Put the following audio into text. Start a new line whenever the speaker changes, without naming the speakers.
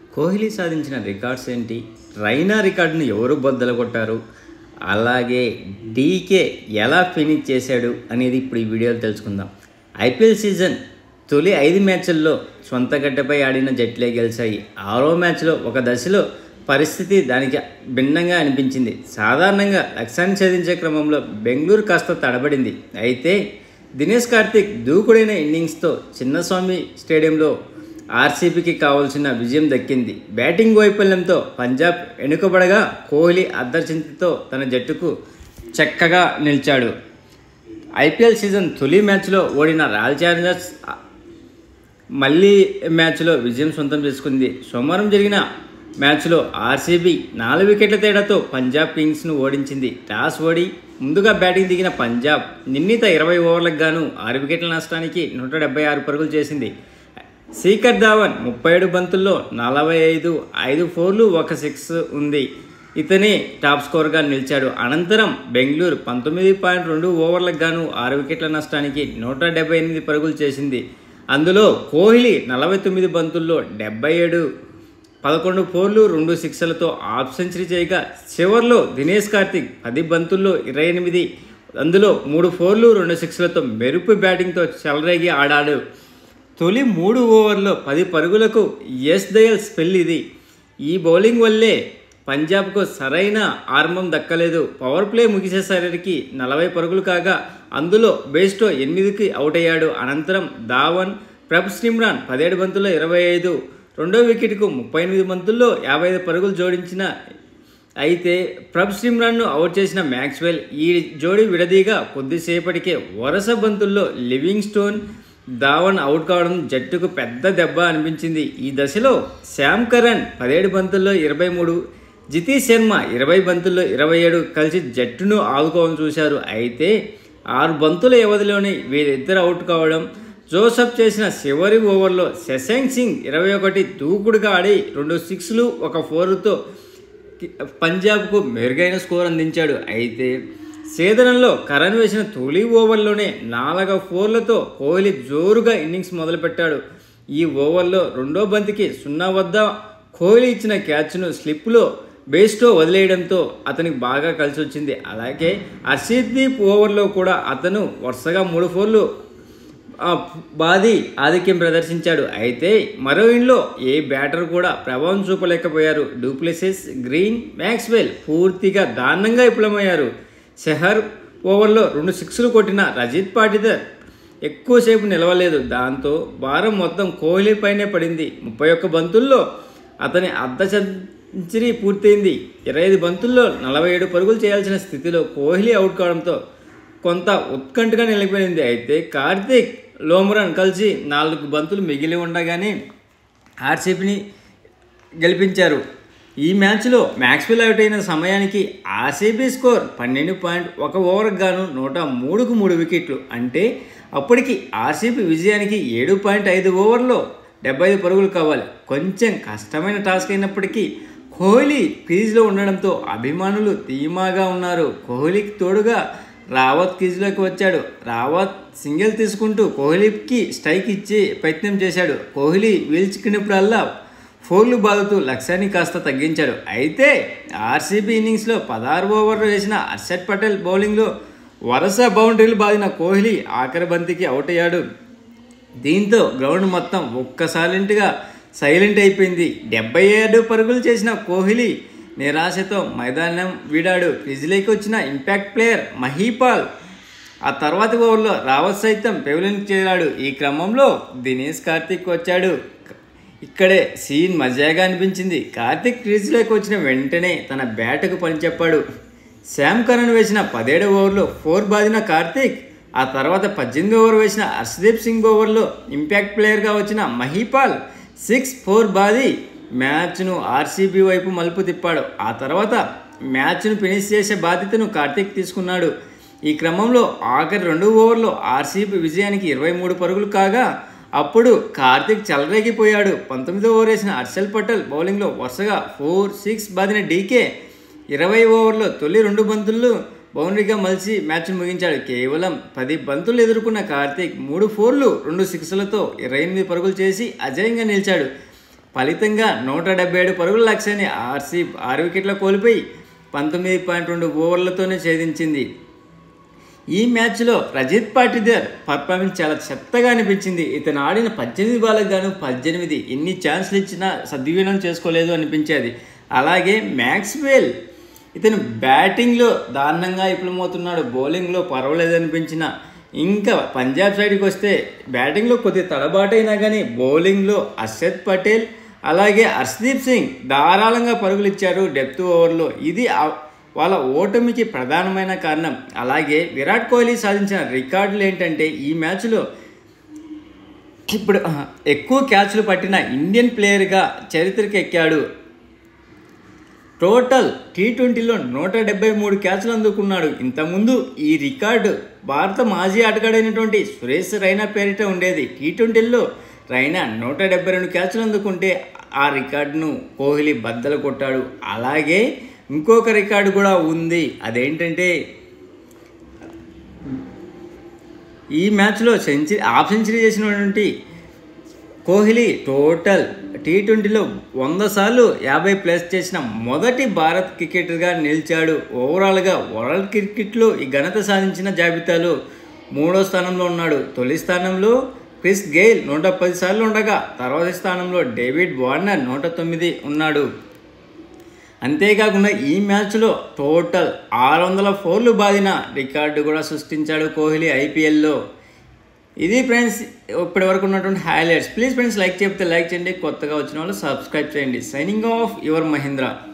కోహ్లీ సాధించిన రికార్డ్స్ ఏంటి రైనా రికార్డును ఎవరు బద్దలు కొట్టారు అలాగే డీకే ఎలా ఫినిష్ చేశాడు అనేది ఇప్పుడు ఈ వీడియోలో తెలుసుకుందాం ఐపీఎల్ సీజన్ తొలి ఐదు మ్యాచ్ల్లో సొంత గడ్డపై ఆడిన జట్లే గెలిచాయి ఆరో మ్యాచ్లో ఒక దశలో పరిస్థితి దానికి భిన్నంగా అనిపించింది సాధారణంగా లక్ష్యాన్ని ఛేదించే క్రమంలో బెంగళూరు కాస్త తడబడింది అయితే దినేష్ కార్తిక్ దూకుడైన ఇన్నింగ్స్తో చిన్నస్వామి స్టేడియంలో ఆర్సీబీకి కావాల్సిన విజయం దక్కింది బ్యాటింగ్ వైఫల్యంతో పంజాబ్ వెనుకబడగా కోహ్లీ అర్ధచింతతో తన జట్టుకు చక్కగా నిలిచాడు ఐపీఎల్ సీజన్ తొలి మ్యాచ్లో ఓడిన రాయల్ ఛాలెంజర్స్ మళ్ళీ మ్యాచ్లో విజయం సొంతం చేసుకుంది సోమవారం జరిగిన మ్యాచ్లో ఆర్సీబీ నాలుగు వికెట్ల తేడాతో పంజాబ్ కింగ్స్ను ఓడించింది టాస్ ఓడి ముందుగా బ్యాటింగ్ దిగిన పంజాబ్ నిర్ణీత ఇరవై ఓవర్లకు గాను ఆరు వికెట్ల నష్టానికి నూట డెబ్బై ఆరు పరుగులు చేసింది శీకర్ ధావన్ ముప్పై ఏడు బంతుల్లో నలభై ఐదు ఐదు ఫోర్లు ఒక సిక్స్ ఉంది ఇతనే టాప్ స్కోర్గా నిలిచాడు అనంతరం బెంగళూరు పంతొమ్మిది పాయింట్ రెండు ఓవర్లకు గాను ఆరు వికెట్ల నష్టానికి నూట డెబ్బై ఎనిమిది పరుగులు చేసింది అందులో కోహ్లీ నలభై తొమ్మిది బంతుల్లో డెబ్బై ఏడు పదకొండు ఫోర్లు రెండు సిక్స్లతో హాఫ్ సెంచరీ చేయగా చివర్లో దినేష్ కార్తిక్ పది బంతుల్లో ఇరవై ఎనిమిది అందులో మూడు ఫోర్లు రెండు సిక్స్లతో మెరుపు బ్యాటింగ్తో చెలరేగి ఆడాడు తొలి మూడు ఓవర్లో పది పరుగులకు ఎస్ దయల్ స్పెల్ ఇది ఈ బౌలింగ్ వల్లే పంజాబ్కు సరైన ఆరంభం దక్కలేదు పవర్ ప్లే ముగిసేసరికి నలభై పరుగులు కాగా అందులో బేస్టో ఎనిమిదికి అవుట్ అయ్యాడు అనంతరం ధావన్ ప్రభ్ స్నిమ్రాన్ పదిహేడు బంతుల్లో ఇరవై ఐదు రెండో వికెట్కు ముప్పై ఎనిమిది బంతుల్లో యాభై ఐదు పరుగులు జోడించిన అయితే ప్రభ్ స్నిమ్రాన్ను అవుట్ చేసిన మ్యాక్స్వెల్ ఈ జోడీ విడదీగా కొద్దిసేపటికే వరుస బంతుల్లో లివింగ్ స్టోన్ ధావన్ అవుట్ కావడం జట్టుకు పెద్ద దెబ్బ అనిపించింది ఈ దశలో శామ్ కరణ్ పదిహేడు బంతుల్లో ఇరవై మూడు జితీష్ శర్మ ఇరవై బంతుల్లో ఇరవై ఏడు కలిసి జట్టును ఆదుకోవాలని చూశారు అయితే ఆరు బంతుల వ్యవధిలోనే వీరిద్దరు అవుట్ కావడం జోసఫ్ చేసిన చివరి ఓవర్లో శశాంక్ సింగ్ ఇరవై ఒకటి దూకుడుగా ఆడి రెండు సిక్స్లు ఒక ఫోర్తో పంజాబ్కు మెరుగైన స్కోర్ అందించాడు అయితే సేదనంలో కరణ్ వేసిన తొలి ఓవర్లోనే నాలుగు ఫోర్లతో కోహ్లీ జోరుగా ఇన్నింగ్స్ మొదలుపెట్టాడు ఈ ఓవర్లో రెండో బంతికి సున్నా వద్ద కోహ్లీ ఇచ్చిన క్యాచ్ను స్లిప్లో బేస్టో వదిలేయడంతో అతనికి బాగా కలిసి వచ్చింది అలాగే హర్షదీప్ ఓవర్లో కూడా అతను వరుసగా మూడు ఫోర్లు బాది ఆధిక్యం ప్రదర్శించాడు అయితే మరో ఇంట్లో ఏ బ్యాటర్ కూడా ప్రభావం చూపలేకపోయారు డూప్లెసిస్ గ్రీన్ మ్యాక్స్వెల్ పూర్తిగా దారుణంగా విఫలమయ్యారు సెహర్ ఓవర్లో రెండు సిక్స్లు కొట్టిన రజిత్ పాటిదర్ ఎక్కువసేపు నిలవలేదు దాంతో భారం మొత్తం కోహ్లీ పైనే పడింది ముప్పై ఒక్క బంతుల్లో అతని అర్ధ సెంచరీ పూర్తయింది ఇరవై ఐదు బంతుల్లో నలభై ఏడు పరుగులు చేయాల్సిన స్థితిలో కోహ్లీ అవుట్ కావడంతో కొంత ఉత్కంఠగా నిలిపోయింది అయితే కార్తీక్ లోమరన్ కలిసి నాలుగు బంతులు మిగిలి ఉండగానే ఆర్సీబీని గెలిపించారు ఈ మ్యాచ్లో మ్యాక్స్వెల్ అవుట్ అయిన సమయానికి ఆర్సీబీ స్కోర్ పన్నెండు పాయింట్ ఒక ఓవర్కి గాను నూట మూడుకు మూడు వికెట్లు అంటే అప్పటికి ఆర్సీబీ విజయానికి ఏడు పాయింట్ ఐదు ఓవర్లో డెబ్బై ఐదు పరుగులు కావాలి కొంచెం కష్టమైన టాస్క్ అయినప్పటికీ కోహ్లీ క్రీజ్లో ఉండడంతో అభిమానులు ధీమాగా ఉన్నారు కోహ్లీకి తోడుగా రావత్ క్రీజ్లోకి వచ్చాడు రావత్ సింగిల్ తీసుకుంటూ కోహ్లీకి స్ట్రైక్ ఇచ్చి ప్రయత్నం చేశాడు కోహ్లీ వీల్చుకున్నప్పుడల్లా ఫోర్లు బాదుతూ లక్ష్యాన్ని కాస్త తగ్గించాడు అయితే ఆర్సీబీ ఇన్నింగ్స్లో పదహారు ఓవర్లు వేసిన హర్షద్ పటేల్ బౌలింగ్లో వరుస బౌండరీలు బాదిన కోహ్లీ ఆఖరి బంతికి అవుట్ అయ్యాడు దీంతో గ్రౌండ్ మొత్తం ఒక్కసారింటిగా సైలెంట్ అయిపోయింది డెబ్బై ఏడు పరుగులు చేసిన కోహ్లీ నిరాశతో మైదానం వీడాడు క్రిజ్లోకి వచ్చిన ఇంపాక్ట్ ప్లేయర్ మహీపాల్ ఆ తర్వాతి ఓవర్లో రావత్ సైతం పెవిలియన్కి చేరాడు ఈ క్రమంలో దినేష్ కార్తిక్ వచ్చాడు ఇక్కడే సీన్ మజాగా అనిపించింది కార్తిక్ క్రీజ్లోకి వచ్చిన వెంటనే తన బ్యాట్కు పనిచెప్పాడు శామ్ కరణ్ వేసిన పదిహేడు ఓవర్లో ఫోర్ బాదిన కార్తిక్ ఆ తర్వాత పద్దెనిమిది ఓవర్ వేసిన హర్షదీప్ సింగ్ ఓవర్లో ఇంపాక్ట్ ప్లేయర్గా వచ్చిన మహీపాల్ సిక్స్ ఫోర్ బాది మ్యాచ్ను ఆర్సీబీ వైపు మలుపు తిప్పాడు ఆ తర్వాత మ్యాచ్ను ఫినిష్ చేసే బాధ్యతను కార్తిక్ తీసుకున్నాడు ఈ క్రమంలో ఆఖరి రెండు ఓవర్లో ఆర్సీబీ విజయానికి ఇరవై మూడు పరుగులు కాగా అప్పుడు కార్తిక్ చెలరేగిపోయాడు పంతొమ్మిదో ఓవర్ వేసిన హర్షల్ పటేల్ బౌలింగ్లో వరుసగా ఫోర్ సిక్స్ బాదిన డీకే ఇరవై ఓవర్లో తొలి రెండు బంతుల్లో బౌండరీగా మలిసి మ్యాచ్ను ముగించాడు కేవలం పది బంతులు ఎదుర్కొన్న కార్తీక్ మూడు ఫోర్లు రెండు సిక్స్లతో ఇరవై ఎనిమిది పరుగులు చేసి అజయంగా నిలిచాడు ఫలితంగా నూట డెబ్బై ఏడు పరుగుల లక్ష్యాన్ని ఆర్సీ ఆరు వికెట్ల కోల్పోయి పంతొమ్మిది పాయింట్ రెండు ఓవర్లతోనే ఛేదించింది ఈ మ్యాచ్లో రజిత్ పాటిదర్ పర్ఫార్మెన్స్ చాలా చెత్తగా అనిపించింది ఇతను ఆడిన పద్దెనిమిది బాలకు గాను పద్దెనిమిది ఎన్ని ఛాన్స్లు ఇచ్చినా సద్వినియోగం చేసుకోలేదు అనిపించేది అలాగే మ్యాక్స్వెల్ ఇతను బ్యాటింగ్లో దారుణంగా విఫలమవుతున్నాడు బౌలింగ్లో పర్వాలేదు అనిపించిన ఇంకా పంజాబ్ సైడ్కి వస్తే బ్యాటింగ్లో కొద్ది తడబాటైనా కానీ బౌలింగ్లో అర్షద్ పటేల్ అలాగే హర్షదీప్ సింగ్ ధారాళంగా పరుగులు ఇచ్చారు డెప్త్ ఓవర్లో ఇది ఆ- వాళ్ళ ఓటమికి ప్రధానమైన కారణం అలాగే విరాట్ కోహ్లీ సాధించిన రికార్డులు ఏంటంటే ఈ మ్యాచ్లో ఇప్పుడు ఆ, ఎక్కువ క్యాచ్లు పట్టిన ఇండియన్ ప్లేయర్గా చరిత్రకి ఎక్కాడు టోటల్ టీ ట్వంటీలో నూట డెబ్బై మూడు క్యాచ్లు అందుకున్నాడు ఇంతకుముందు ఈ రికార్డు భారత మాజీ ఆటగాడైనటువంటి సురేష్ రైనా పేరిట ఉండేది టీ ట్వంటీలో రైనా నూట డెబ్బై రెండు క్యాచ్లు అందుకుంటే ఆ రికార్డును కోహ్లీ బద్దలు కొట్టాడు అలాగే ఇంకొక రికార్డు కూడా ఉంది అదేంటంటే ఈ మ్యాచ్లో సెంచరీ హాఫ్ సెంచరీ చేసినటువంటి కోహ్లీ టోటల్ టీ ట్వంటీలో వంద సార్లు యాభై ప్లస్ చేసిన మొదటి భారత్ క్రికెటర్గా నిలిచాడు ఓవరాల్గా వరల్డ్ క్రికెట్లో ఈ ఘనత సాధించిన జాబితాలో మూడో స్థానంలో ఉన్నాడు తొలి స్థానంలో క్రిస్ గెయిల్ నూట పది సార్లు ఉండగా తర్వాతి స్థానంలో డేవిడ్ వార్నర్ నూట తొమ్మిది ఉన్నాడు అంతేకాకుండా ఈ మ్యాచ్లో టోటల్ ఆరు వందల ఫోర్లు బాదిన రికార్డు కూడా సృష్టించాడు కోహ్లీ ఐపీఎల్లో ఇది ఫ్రెండ్స్ ఇప్పటి వరకు ఉన్నటువంటి హైలైట్స్ ప్లీజ్ ఫ్రెండ్స్ లైక్ చెప్తే లైక్ చేయండి కొత్తగా వచ్చిన వాళ్ళు సబ్స్క్రైబ్ చేయండి సైనింగ్ ఆఫ్ యువర్ మహేంద్ర